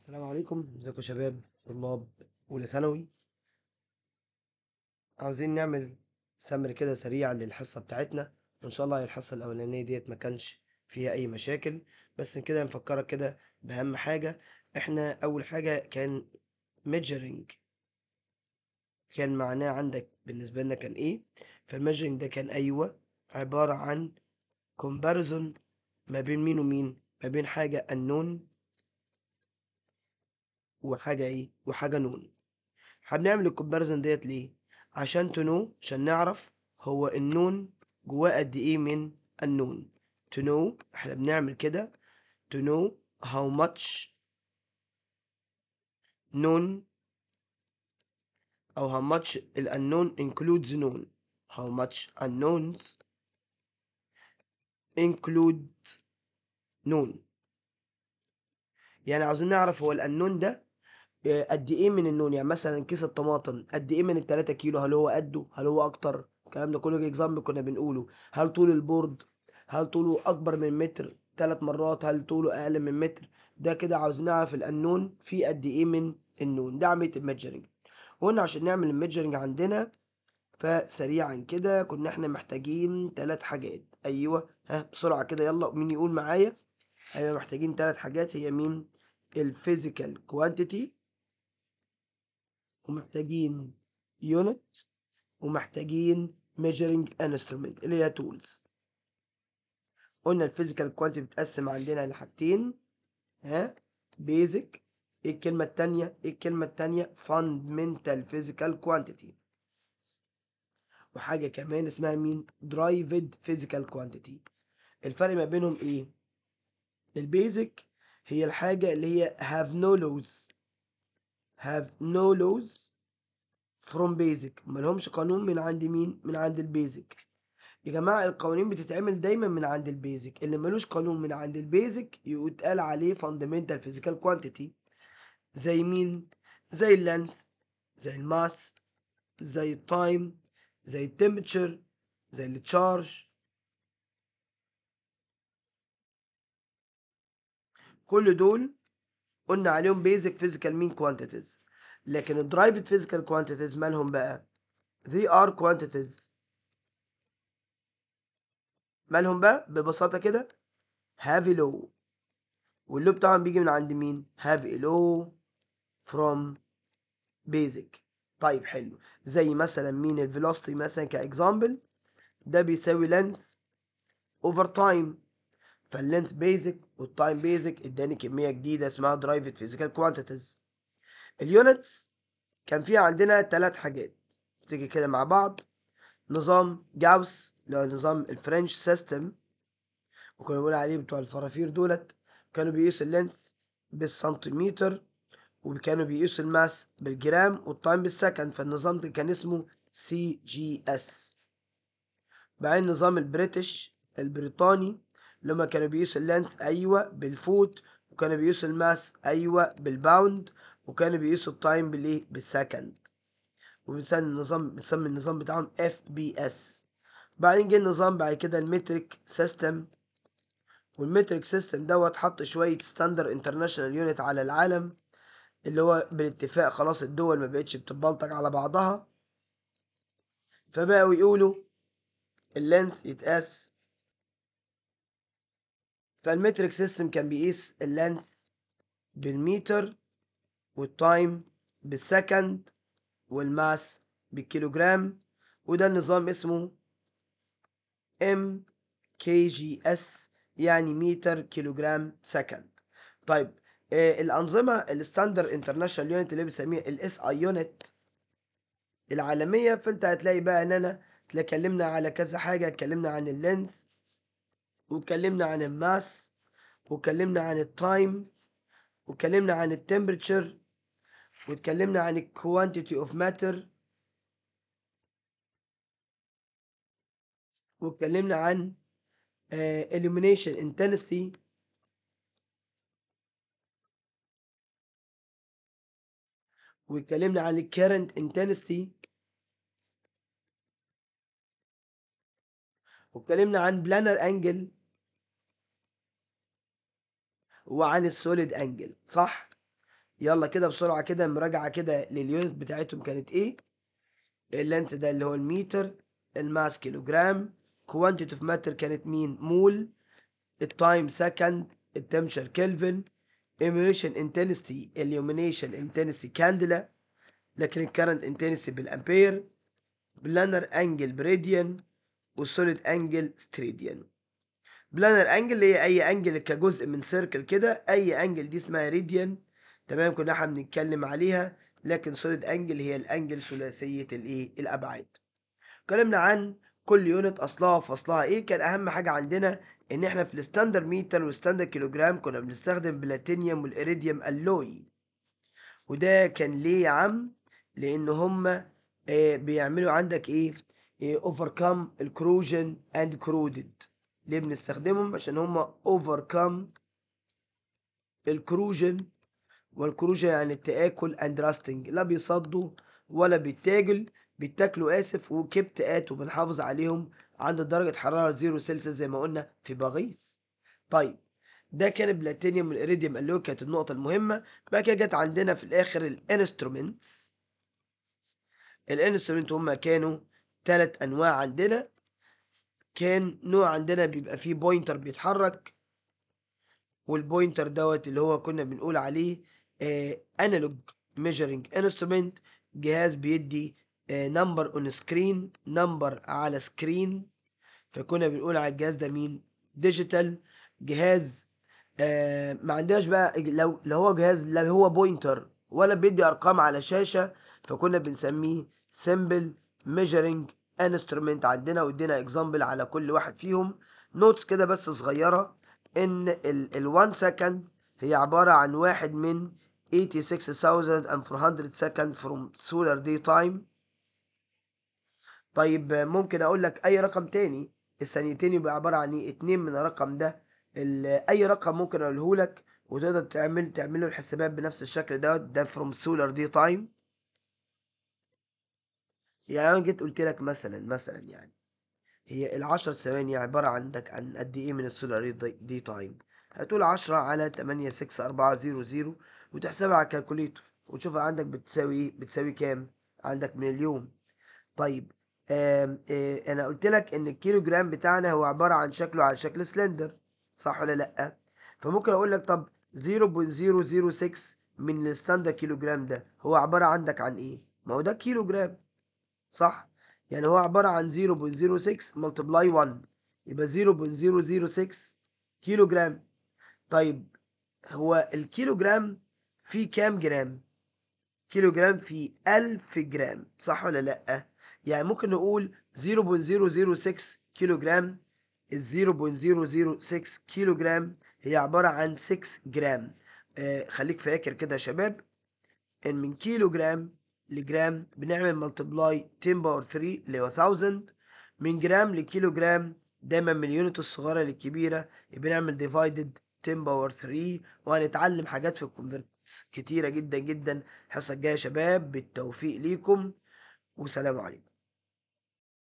السلام عليكم ازيكم يا شباب طلاب اولى ثانوي عاوزين نعمل سمر كده سريع للحصه بتاعتنا وان شاء الله الحصه الاولانيه ديت ما كانش فيها اي مشاكل بس كده نفكرك كده باهم حاجه احنا اول حاجه كان measuring كان معناه عندك بالنسبه لنا كان ايه فالميجرنج ده كان ايوه عباره عن comparison ما بين مين ومين ما بين حاجه unknown وحاجة ايه وحاجة نون هنعمل الكومباريزون ديت ليه عشان تنو عشان نعرف هو النون جواه قد ايه من النون to know احنا بنعمل كده to know how much known او how much ال unknown includes known how much unknowns include known يعني عاوزين نعرف هو الأنون ده آه، قد ايه من النون يعني مثلا كيس الطماطم قد ايه من التلاتة كيلو هل هو قده هل هو اكتر الكلام ده كله اكزامبل كنا بنقوله هل طول البورد هل طوله اكبر من متر ثلاث مرات هل طوله اقل من متر ده كده عاوزين نعرف الانون فيه قد ايه من النون ده عمليه الميجرنج وقلنا عشان نعمل الميجرنج عندنا فسريعا كده كنا احنا محتاجين ثلاث حاجات ايوه ها بسرعه كده يلا مين يقول معايا ايوه محتاجين ثلاث حاجات هي مين الفيزيكال كوانتيتي ومحتاجين يونت ومحتاجين measuring instrument اللي هي tools قلنا الفيزيكال كوانتيتي بتتقسم عندنا لحاجتين ها بيزك ايه الكلمة التانية ايه الكلمة التانية fundamental physical quantity وحاجة كمان اسمها مين derived physical quantity الفرق ما بينهم ايه البيزك هي الحاجة اللي هي have no laws have no laws from basic ملهمش قانون من عند مين من عند البيزك يا جماعة القوانين بتتعمل دايما من عند البيزك اللي ملوش قانون من عند البيزك يتقال عليه fundamental physical quantity زي مين زي اللينث زي الماس زي التايم زي التمبتشر زي التشارج كل دول قلنا عليهم basic physical mean quantities لكن ال derived physical quantities مالهم بقى they are quantities مالهم بقى ببساطة كده have a law واللو بتاعهم بيجي من عند مين have a law from basic طيب حلو زي مثلا مين ال velocity مثلا كاكزامبل ده بيساوي length over time فاللينث بيزك والتايم بيزك اداني كميه جديده اسمها derived physical quantities اليونتس كان فيها عندنا ثلاث حاجات تيجي كده مع بعض نظام جاوس اللي هو نظام الفرنش سيستم وكنا بنقول عليه بتوع الفرافير دولت كانوا بيقيسوا اللينث بالسنتيمتر وكانوا بيقيسوا الماس بالجرام والتايم بالسكند فالنظام ده كان اسمه سي جي اس بعدين نظام البريتش البريطاني اللي هما كانوا بيقيسوا اللينث ايوه بالفوت وكانوا بيقيسوا الماس ايوه بالباوند وكانوا بيقيسوا التايم بالايه بالسكند وبنسمي النظام بنسمي النظام بتاعهم اف بي اس بعدين جه النظام بعد كده المتريك سيستم والمتريك سيستم دوت حط شويه ستاندر انترناشونال يونت على العالم اللي هو بالاتفاق خلاص الدول ما بقتش بتبلطج على بعضها فبقوا يقولوا اللينث يتقاس فالمتريك سيستم كان بيقيس اللينث بالمتر والتايم بالسكند والماس بالكيلوجرام وده النظام اسمه ام كي جي اس يعني متر كيلوجرام سكند طيب آه الانظمه الستاندر انترناشونال يونت اللي بنسميها الاس اي يونت العالميه فانت هتلاقي بقى ان انا اتكلمنا على كذا حاجه اتكلمنا عن اللينث واتكلمنا عن الماس واتكلمنا عن التايم واتكلمنا عن التمبريتشر واتكلمنا عن الكوانتيتي اوف ماتر واتكلمنا عن uh, illumination intensity واتكلمنا عن ال current intensity واتكلمنا عن planar angle وعن السوليد انجل صح يلا كده بسرعة كده مراجعة كده لليونت بتاعتهم كانت ايه اللينث ده اللي هو المتر الماس كيلوجرام كوانتيتي اوف ماتر كانت مين مول التايم سكند التمشر كلفن emission intensity illumination intensity كاندلا لكن الكرنت intensity بالامبير بلانر انجل براديان والسوليد انجل ستريديان بلانر انجل اللي هي اي انجل كجزء من سيركل كده اي انجل دي اسمها راديان تمام كنا احنا بنتكلم عليها لكن سوليد انجل هي الانجل ثلاثيه الايه الابعاد اتكلمنا عن كل يونت اصلها وفصلها ايه كان اهم حاجه عندنا ان احنا في الستاندر متر والستاندر كيلوجرام كنا بنستخدم بلاتينيوم والإيريديوم الوي وده كان ليه يا عم لان هما آه بيعملوا عندك ايه اوفركم الكروجن اند كرودد ليه بنستخدمهم عشان هما اوفركم الكروجن والكروجن يعني التآكل اند راستنج لا بيصدوا ولا بيتاجل بيتاكلوا اسف وكبت ات وبنحافظ عليهم عند درجة حرارة زيرو سلسيوس زي ما قلنا في بغيث طيب ده كان بلاتينيوم والإيريديوم اللي كانت النقطة المهمة بعد كده جت عندنا في الآخر الانسترومنتس الانسترومنت هما كانوا تلات أنواع عندنا كان نوع عندنا بيبقى فيه بوينتر بيتحرك والبوينتر دوت اللي هو كنا بنقول عليه انالوج ميجرنج انسترومنت جهاز بيدي نمبر اون سكرين نمبر على سكرين فكنا بنقول على الجهاز ده مين ديجيتال جهاز آه ما عندناش بقى لو لو هو جهاز لا هو بوينتر ولا بيدي ارقام على شاشه فكنا بنسميه سمبل ميجرنج انسترومنت عندنا وادينا اكزامبل على كل واحد فيهم نوتس كده بس صغيره ان ال 1 سكند هي عباره عن واحد من 86400 second from solar day time طيب ممكن اقول لك اي رقم تاني الثانيتين يبقى عباره عن ايه اتنين من الرقم ده اي رقم ممكن اقوله لك وتقدر تعمل تعمل له الحسابات بنفس الشكل دوت ده فروم سولار دي تايم يعني انا جيت قلت لك مثلا مثلا يعني هي العشر ثواني عباره عندك عن قد ايه من السولار دي تايم هتقول عشرة على تمانية ستة أربعة زيرو زيرو وتحسبها على الكالكوليتر وتشوفها عندك بتساوي ايه بتساوي كام عندك من اليوم طيب آم آم انا قلت لك ان الكيلو جرام بتاعنا هو عبارة عن شكله على شكل سلندر صح ولا لا فممكن اقول لك طب 0.006 من الستاندر كيلو جرام ده هو عبارة عندك عن ايه ما هو ده كيلو جرام صح يعني هو عبارة عن 0.06 ملتبلاي 1 يبقى 0.006 كيلو جرام طيب هو الكيلو جرام فيه كام جرام كيلو جرام فيه 1000 جرام صح ولا لأ يعني ممكن نقول 0.006 كيلو جرام ال 0.006 كيلو جرام هي عبارة عن 6 جرام آه خليك فاكر كده يا شباب ان من كيلو جرام لجرام بنعمل ملتبلاي 10 باور 3 اللي هو 1000 من جرام لكيلو جرام دايما من اليونت الصغيرة للكبيرة بنعمل ديفايدد 10 باور 3 وهنتعلم حاجات في الكونفرتس كتيرة جدا جدا الحصة الجاية يا شباب بالتوفيق ليكم وسلام عليكم